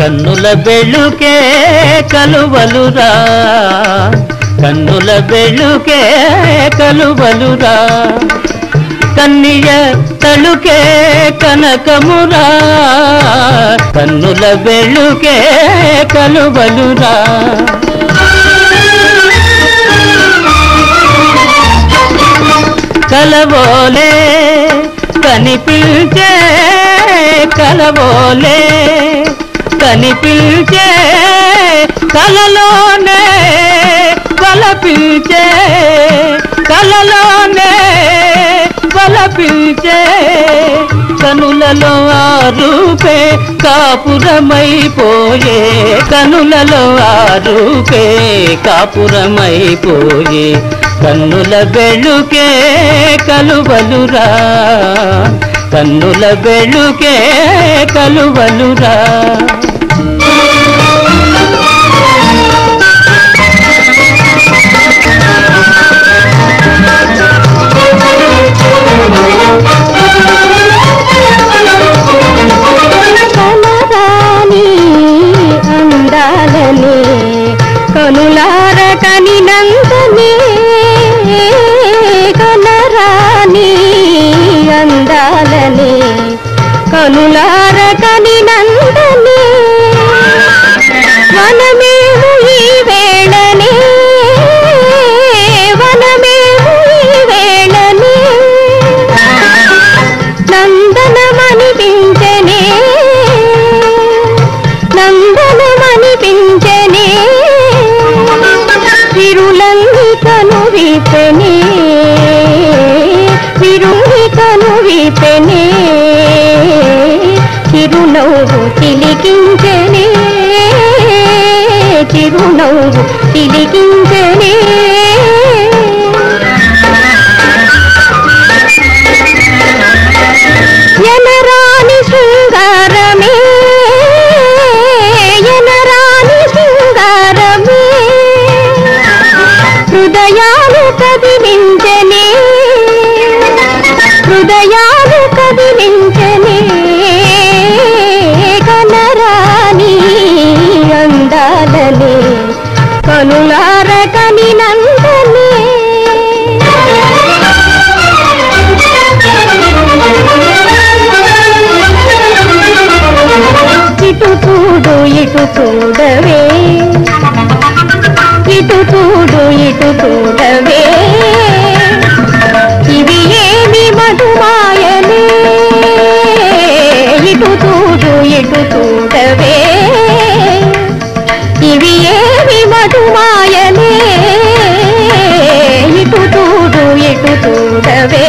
కన్నుల బెళ్ళుకే కలువలురా కన్నుల బెళ్ళుకే కలువలురా కన్నియ తలుకే కనకమురా కన్నుల బెళ్ళుకే కలువలురా కలవోలే కనిపించే కలవోలే కనిపించే కలలోనే బలపించే కలలోనే బలపించే కనులలో ఆ రూపే కాపురమైపోయే కనులలో ఆ రూపే కాపురమైపోయే కన్నుల బెళ్ళుకే కలువలురా కన్నుల బెళ్ళుకే కలువలురా కనరాని అందాలని కనులార కనినంతనే కనరాని అందాలని కనులార కనినంతనే వనమేము ఈ వేళనే వనమేము ఈ వేళనే నందనమనిపించనే నందనమనిపించనే విరులన్ని కను విపెనే విరుని కను విపెనే చిరునవ్వు తిలికించనే చిరునవ్వు తిలికించనే ఎనరాని శృంగారమే ఎనరాని శృంగారమే హృదయాలు కదిలించనే హృదయాలు కదిలించనే కనరాని అందాలనే కనులార కనినందనే ఇటు చూడు ఇటు చూడవే ఇటు చూడు ఇటు చూడవే ఇవి ఏమి మధుమాయలే ఇటు చూడు ఇటు చూడవే ఇవి ఏమి మధుమాయలే ఇటు చూడు ఇటు చూడవే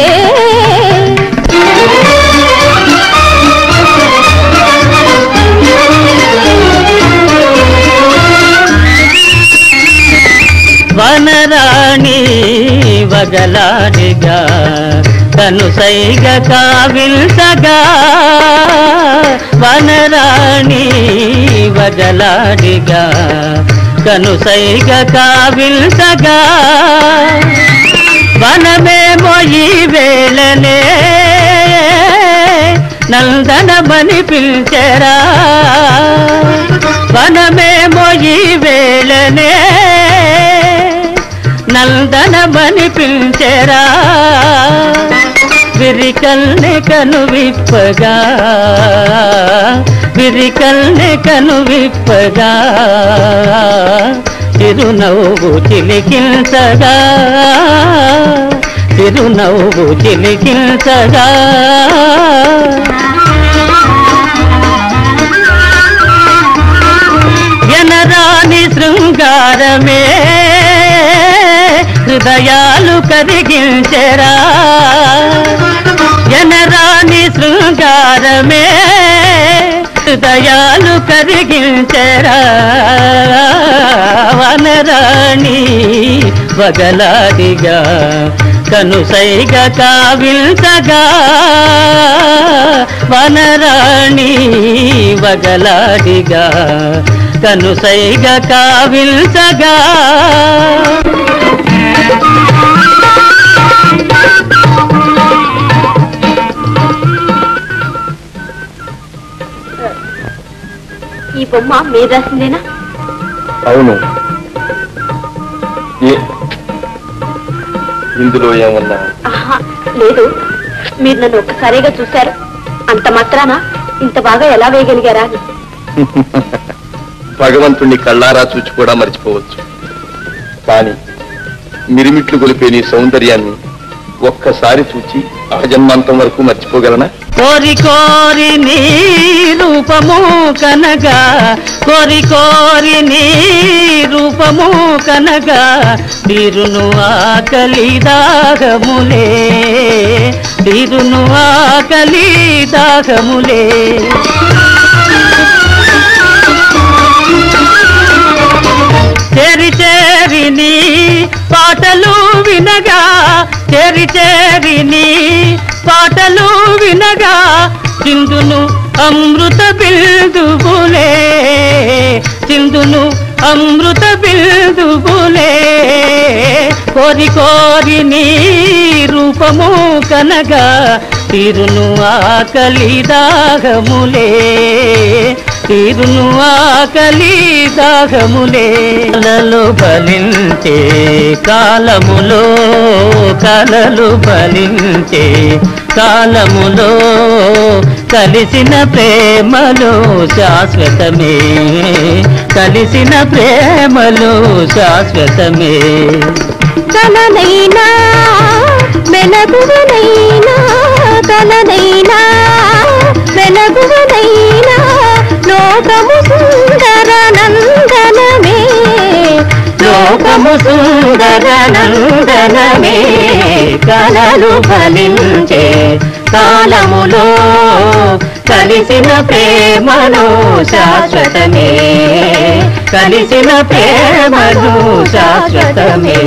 వనరాణి వగలాడిగా తను సైగ కావిల్సగా వనరాణి వగలాడిగా కను సైగ కావిల్సగా వనమేమో ఈ వేళనే నందనమని పిలిచెరా వనమేమో ఈ వేళనే నందనమని పిలిచెరా విరికల్ని కను విప్పగా విరికల్ని కను విప్పగా చిరునవ్వు చిలికించగా చిరునవ్వు చిలికించగా ఎనరాని శృంగారమే హృదయాలు కరిగించరా ఎనరాని శృంగారమే హృదయాలు కరిగించరా వనరాణి వగలాడిగా కనుసైగ కావిల్సగా వనరాణి వగలాడిగా కనుసైగ కావిల్సగా ఈ బొమ్మ మీరు రాసిందేనా అవును ఏ ఇందులో ఏమన్నా ఆహా లేదు మీరు నన్ను ఒక్కసారిగా చూశారు అంత మాత్రాన ఇంత బాగా ఎలా వేయగలిగారా అని భగవంతుణ్ణి కళ్ళారా చూచి కూడా మర్చిపోవచ్చు కానీ మిరిమిట్లు గొలిపే నీ సౌందర్యాన్ని ఒక్కసారి చూచి ఆ జన్మాంతం వరకు మర్చిపోగలనా కోరి కోరి నీ రూపము కనగా కోరి కోరి నీ రూపము కనగా తీరును ఆకలి దాహములే తీరును ఆకలి దాహములే చేరి చేరి నీ పాటలు వినగా చేరి చేరి నీ పాటలు వినగా చిందును అమృత బిల్దుబులే చిందును అమృత బిల్దుబులే కోరి కోరి నీ రూపము కనగా తీరును ఆకలి దాహములే తీరును ఆకలి దాహములే కలలు బలించే కాలములో కలలు బలించే కాలములో కలిసిన ప్రేమలో శాశ్వతమే కలిసిన ప్రేమలో శాశ్వతమే కలనైనా వెలగువనైనా కలనైనా వెలగువనైనా లోకము సుందర నందనమే లోకము సుందర నందనమే కలలు ఫలించే కాలములో కలిసిన ప్రేమను శాశ్వతమే కలిసిన ప్రేమను శాశ్వతమే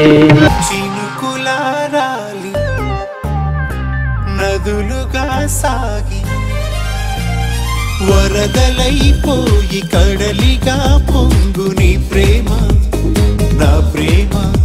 చినుకులారాలి నదులుగా సాగి వరదలైపోయి కడలిగా పొంగు నీ ప్రేమ నా ప్రేమ